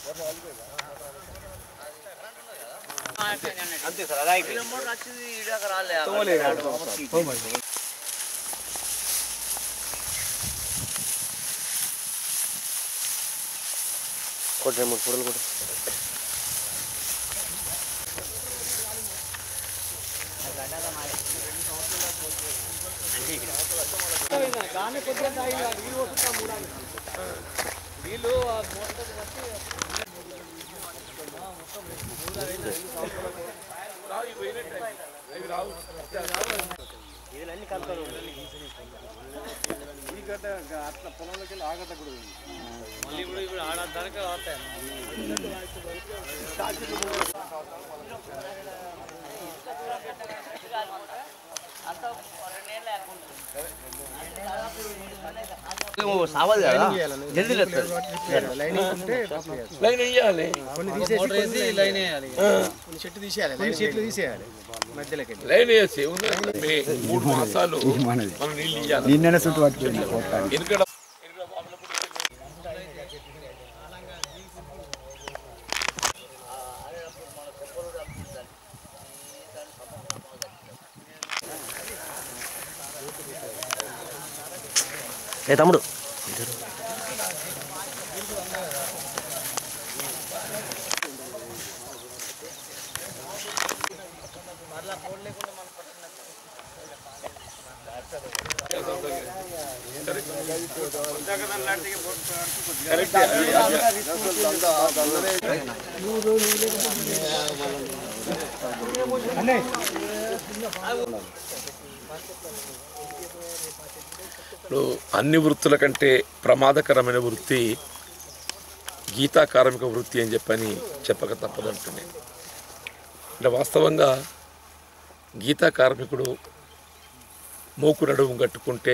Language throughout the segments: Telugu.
అంతే సార్ అదే కొట్టే మూడు ఫోటోలు కొట్టు సావదు కదా జల్దీ లేదు లైన్ వేయాలి కొన్ని చెట్టు తీసేయాలి కొన్ని చెట్లు తీసేయాలి మధ్యలోకి లైన్ వేసి ఉన్న మే- మూడు మాసాలు మనం నీళ్ళు ఇవ్వాలి నిన్ననే చుట్టూ పట్టుకుంది ఎందుకంటే ఏ తమ్ముడు ఇప్పుడు అన్ని వృత్తుల కంటే ప్రమాదకరమైన వృత్తి గీతా కార్మిక వృత్తి అని చెప్పని చెప్పక తప్పదంటుంది అంటే వాస్తవంగా గీతా కార్మికుడు మోకు నడుము కట్టుకుంటే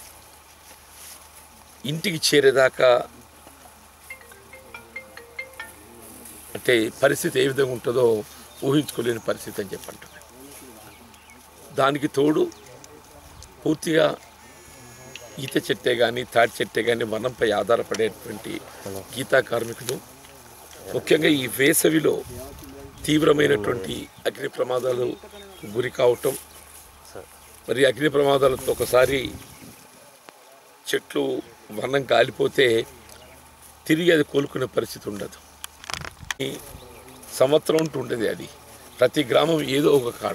ఇంటికి చేరేదాకా అంటే పరిస్థితి ఏ విధంగా ఉంటుందో ఊహించుకోలేని పరిస్థితి అని చెప్పంటున్నాను దానికి తోడు పూర్తిగా ఈత చెట్టే కానీ తాటి చెట్టే కానీ వనంపై ఆధారపడేటువంటి గీతా కార్మికులు ముఖ్యంగా ఈ వేసవిలో తీవ్రమైనటువంటి అగ్ని ప్రమాదాలు గురి కావటం మరి అగ్ని ప్రమాదాలతో ఒకసారి చెట్లు వనం కాలిపోతే తిరిగి అది కోలుకునే పరిస్థితి ఉండదు ఈ సంవత్సరం ఉంటూ ఉండేది అది ప్రతి గ్రామం ఏదో ఒక కాడ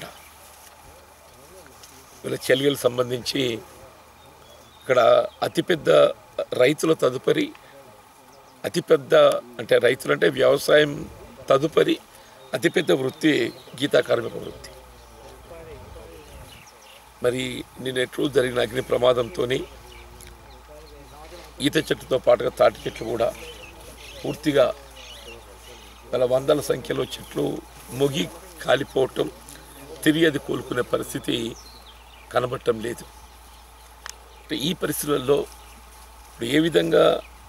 వీళ్ళ చెలియలు సంబంధించి ఇక్కడ అతిపెద్ద రైతుల తదుపరి అతిపెద్ద అంటే రైతులు అంటే వ్యవసాయం తదుపరి అతిపెద్ద వృత్తి గీతా కార్మిక వృత్తి మరి నిన్నెట్లు జరిగిన అగ్ని ప్రమాదంతో ఈత చెట్టుతో పాటుగా తాటి చెట్లు కూడా పూర్తిగా గల వందల సంఖ్యలో చెట్లు మొగి కాలిపోవటం తిరిగి అది కోలుకునే పరిస్థితి కనబడటం లేదు అంటే ఈ పరిస్థితులలో ఇప్పుడు ఏ విధంగా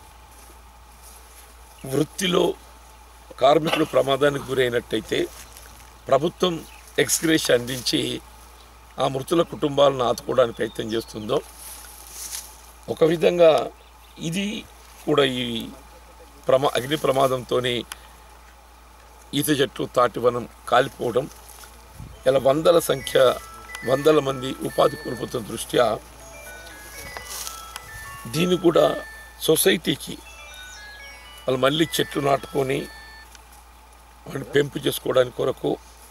వృత్తిలో కార్మికుడు ప్రమాదానికి గురైనట్టయితే ప్రభుత్వం ఎక్స్గ్రేష్ అందించి ఆ మృతుల కుటుంబాలను ఆదుకోవడానికి ప్రయత్నం చేస్తుందో ఒక విధంగా ఇది కూడా ఈ ప్రమా అగ్ని ప్రమాదంతో ఈత చెట్టు తాటివనం కాలిపోవడం ఇలా వందల సంఖ్య వందల మంది ఉపాధి కోల్పోతున్న దృష్ట్యా దీన్ని కూడా సొసైటీకి వాళ్ళు మళ్ళీ చెట్లు నాటుకొని వాటిని పెంపు చేసుకోవడానికి కొరకు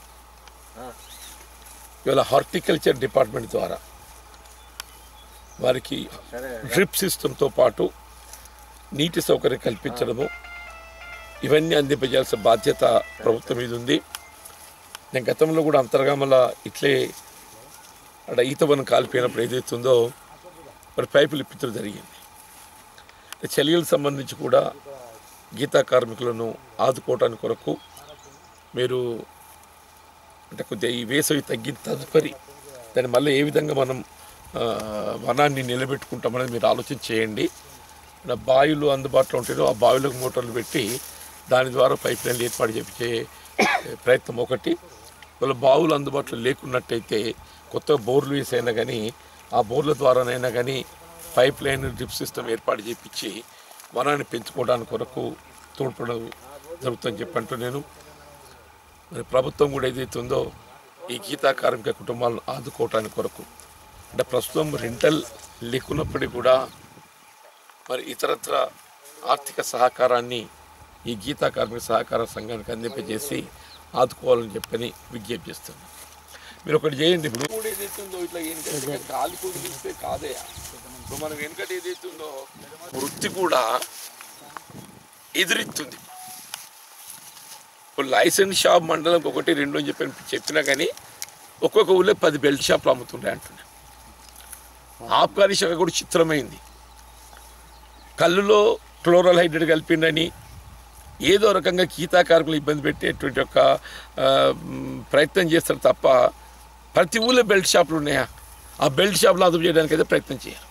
ఇవాళ హార్టికల్చర్ డిపార్ట్మెంట్ ద్వారా వారికి డ్రిప్ సిస్టంతో పాటు నీటి సౌకర్యం కల్పించడము ఇవన్నీ అందింపజేయాల్సిన బాధ్యత ప్రభుత్వం మీద ఉంది నేను గతంలో కూడా అంతర్గామల ఇట్లే అక్కడ ఈతవనం కాలిపోయినప్పుడు ఏదైతుందో మరి పైపులు ఇప్పించడం జరిగింది చర్యలకు సంబంధించి కూడా గీతా కార్మికులను ఆదుకోవటానికి కొరకు మీరు అంటే కొద్దిగా ఈ వేసవి తగ్గిన తదుపరి దాన్ని మళ్ళీ ఏ విధంగా మనం ఆ, వనాన్ని నిలబెట్టుకుంటామనేది మీరు ఆలోచన చేయండి నా బావిలు అందుబాటులో ఉంటాయో ఆ బావిలకు మోటార్లు పెట్టి దాని ద్వారా పైప్ లైన్లు ఏర్పాటు చేయించే ప్రయత్నం ఒకటి వాళ్ళ బావులు అందుబాటులో లేకున్నట్టయితే కొత్త బోర్లు వేసైనా కానీ ఆ బోర్ల ద్వారానైనా కానీ పైప్ లైన్ డ్రిప్ సిస్టమ్ ఏర్పాటు చేయించి వనాన్ని పెంచుకోవడానికి కొరకు తోడ్పడ జరుగుతుందని చెప్పంటూ నేను మరి ప్రభుత్వం కూడా ఏదైతే ఉందో ఈ గీతా కార్మిక కుటుంబాలను ఆదుకోవటానికి కొరకు అంటే ప్రస్తుతం రెంటల్ లేకున్నప్పటికీ కూడా మరి ఇతరత్ర ఆర్థిక సహకారాన్ని ఈ గీతా కార్మిక సహకార సంఘానికి అందింపజేసి ఆదుకోవాలని చెప్పని విజ్ఞప్తి చేస్తున్నాను మీరు ఒకటి చేయండి ఇప్పుడు కూడా ఏదైతే ఉందో ఇట్లా ఏంటంటే గాలి కుదిరిస్తే కాదే ఇప్పుడు మనం వెనుకటి ఏదైతే ఉందో వృత్తి కూడా ఎదురెత్తుంది ఇప్పుడు లైసెన్స్ షాప్ మండలం ఒకటి రెండు అని చెప్పి చెప్పినా కానీ ఒక్కొక్క ఊళ్ళో పది బెల్ట్ షాప్లు అమ్ముతుండే అంటున్నాను ఆబ్కారీ శాఖ కూడా చిత్రమైంది కళ్ళులో క్లోరల్ హైడ్రేట్ కలిపిండని ఏదో రకంగా గీతాకారకులు ఇబ్బంది పెట్టేటువంటి ఒక ఆ, మ్, ప్రయత్నం చేస్తారు తప్ప ప్రతి ఊళ్ళో బెల్ట్ షాపులు ఉన్నాయా ఆ బెల్ట్ షాపులు అదుపు చేయడానికి అయితే ప్రయత్నం చేయాలి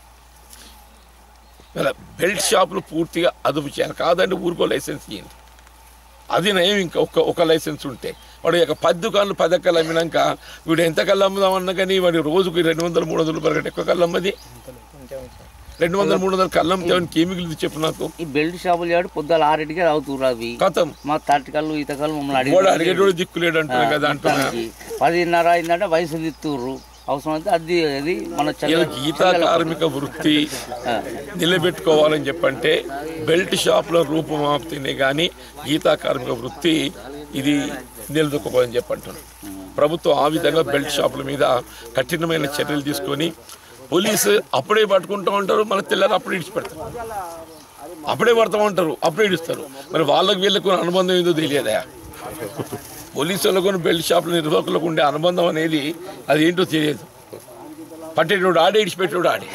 ఇలా బెల్ట్ షాపులు పూర్తిగా అదుపు చేయాలి కాదంటే ఊరికో లైసెన్స్ ఇవ్వండి అది నయం ఇంకా ఒక ఒక లైసెన్స్ ఉంటే వాడు ఇక పది దుకాణాలు పది కళ్ళు అమ్మినాక వీడు ఎంత కళ్ళు అమ్ముదామన్నా కానీ వాడి రోజుకి రెండు వందలు మూడు వందలు రూపాయలు ఎక్కువ కళ్ళు అమ్మది రెండు వందలు మూడు వందలు కళ్ళు అమ్మితే వానికి ఏమి మిగిలింది చెప్పు నాకు ఈ బెల్ట్ షాపులు చేయడు పొద్దుల ఆరింటికే తాగుతుర్రు అవి కథం మా తాటికల్లు ఈతకల్లు మమ్మల్ని వాడు అడిగి అడిగేటోడు దిక్కులేడు అంటున్నా కదా అంటున్నా మొత్తానికి పదిన్నర అయిందంటే వయసు తిత్తుర్రు అవసరం అయితే అది అది మన ఇలా చల్ల గీతా కార్మిక వృత్తి నిలబెట్టుకోవాలని చెప్పంటే బెల్ట్ షాప్లో రూపమాప్తినే కానీ గీతా కార్మిక వృత్తి ఇది నిలదొక్కుకోవాలని చెప్పంటున్నాను ప్రభుత్వం ఆ విధంగా బెల్ట్ షాపుల మీద కఠినమైన చర్యలు తీసుకొని పోలీసు అప్పుడే పట్టుకుంటూ ఉంటారు మన తెల్లారు అప్పుడే ఇడిచిపెడతారు అప్పుడే పడతా ఉంటారు అప్పుడే ఇడుస్తారు మరి వాళ్ళకి వీళ్ళకు అనుబంధం ఏదో తెలియదా పోలీసు వాళ్ళకు బెల్ట్ షాపుల నిర్వాహకులకు ఉండే అనుబంధం అనేది అది ఏంటో తెలియదు పట్టేటోడు ఆడే ఇడిచిపెట్టేవాడు ఆడే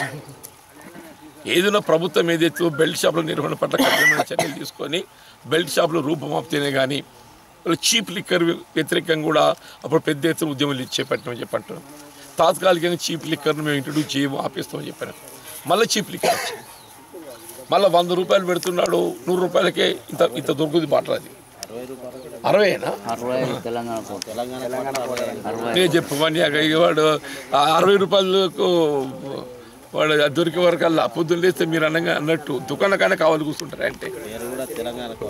ఏదైనా ప్రభుత్వం ఏదైతే బెల్ట్ షాపుల నిర్వహణ పట్ల కఠినమైన చర్యలు తీసుకొని బెల్ట్ షాపులు రూపమాపితేనే కానీ చీప్ లిక్కర్ వ్యతిరేకంగా కూడా అప్పుడు పెద్ద ఎత్తున ఉద్యమాలు చేపట్టామని చెప్పంటున్నాం తాత్కాలికంగా చీప్ లిక్కర్ను మేము ఇంట్రడ్యూస్ చేయము ఆపేస్తామని చెప్పాను మళ్ళీ చీప్ లిక్కర్ వచ్చింది మళ్ళీ వంద రూపాయలు పెడుతున్నాడు నూరు రూపాయలకే ఇంత ఇంత దొరుకుతుంది బాటలు అది అరవైనా అరవై ఐదు తెలంగాణ కోట. అరవై నేను చెప్పు వాడిని ఇక వాడు ఆ అరవై రూపాయలకు వాడు అది దొరికే వరకు అలా పొద్దున్న లేస్తే మీరు అనగా అన్నట్టు దుకాణ కానీ కావాలి కూర్చుంటారు అంటే